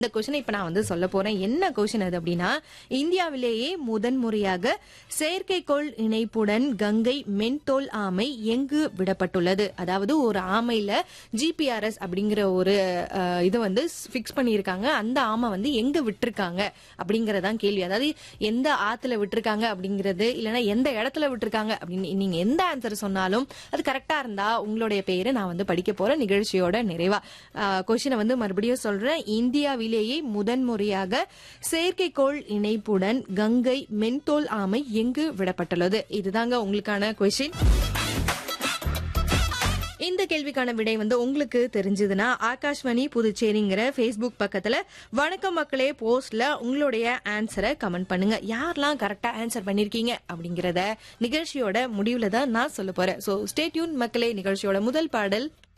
இந்த கொஸ்டினை இப்ப நான் வந்து சொல்ல போறேன் என்ன கொஸ்டின் அது அப்படின்னா இந்தியாவிலேயே முதன்முறையாக செயற்கைக்கோள் இணைப்புடன் கங்கை மென்தோல் ஆமை எங்கு விடப்பட்டுள்ளது அதாவது ஒரு ஆமையில ஜிபிஆர்எஸ் அப்படிங்கிற ஒரு அஹ், இது வந்து ஃபிக்ஸ் பண்ணியிருக்காங்க அந்த ஆமை வந்து எங்க விட்டிருக்காங்க அப்படிங்கறதான் கேள்வி அதாவது எந்த ஆத்துல விட்டிருக்காங்க அப்படிங்கிறது இல்லைன்னா எந்த இடத்துல விட்டிருக்காங்க அப்படின்னு நீங்க எந்த ஆன்சர் சொன்னாலும் அது கரெக்டா இருந்தா உங்களுடைய பெயரை நான் வந்து படிக்க போறேன் நிகழ்ச்சியோட நிறைவா கொஸ்டினை வந்து மறுபடியும் சொல்றேன் இந்தியாவிலேயே முதன்முறையாக செயற்கைக்கோள் இணைப்புடன் கங்கை மென்தோல் ஆமை எங்கு விடப்பட்டுள்ளது இதுதாங்க உங்களுக்கான கொஸ்டின் இந்த கேள்விக்கான விடை வந்து உங்களுக்கு தெரிஞ்சதுன்னா ஆகாஷ்வாணி புதுச்சேரிங்கிற ஃபேஸ்புக் பக்கத்துல வணக்கம் மக்களே போஸ்ட்ல உங்களுடைய ஆன்சரை கமெண்ட் பண்ணுங்க யாரெல்லாம் கரெக்டா ஆன்சர் பண்ணிருக்கீங்க அப்படிங்கறத நிகழ்ச்சியோட முடிவுல தான் நான் சொல்ல போறேன் சோ ஸ்டே டியூன் மக்களே நிகழ்ச்சியோட முதல் பாடல்